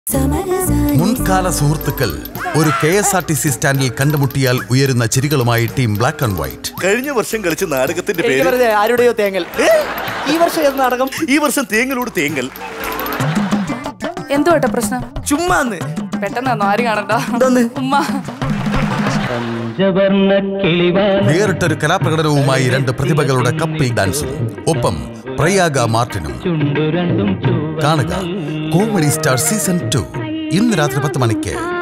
മുൻകാല സുഹൃത്തുക്കൾ ഒരു K S R T C സ്റ്റാൻഡിൽ കണ്ടുമുട്ടിയാൽ ഉയരുന്ന ചിരികളുമായി ടീം ബ്ലാക്ക് ആൻഡ് വൈറ്റ് കഴിഞ്ഞ വർഷം കളിച്ച നാടകത്തിന്റെ എനിക്ക് പേര് വെറുതെ ആരുടെയോ തേങ്ങൽ ഈ വർഷം ഏത് നാടകം ഈ വർഷം തേങ്ങലോട് തേങ്ങൽ എന്തോ ഏട്ടാ പ്രശ്നം ചുമ്മാന്ന് പെട്ടെന്ന് വന്നു ആരും കാണണ്ട എന്തോന്ന് ഉമ്മ പഞ്ചവർണ്ണ കിളിവാല വേറിട്ടൊരു കലാപ്രകടനവുമായി രണ്ട് പ്രതിഭകളുടെ കപ്പിൾ ഡാൻസും ഒപ്പം പ്രയാഗ മാർട്ടിനും ചുണ്ടു രണ്ടും ചുവ കാണുക കോമഡി സ്റ്റാർ സീസൺ ടു ഇന്ന് രാത്രി പത്ത് മണിക്ക്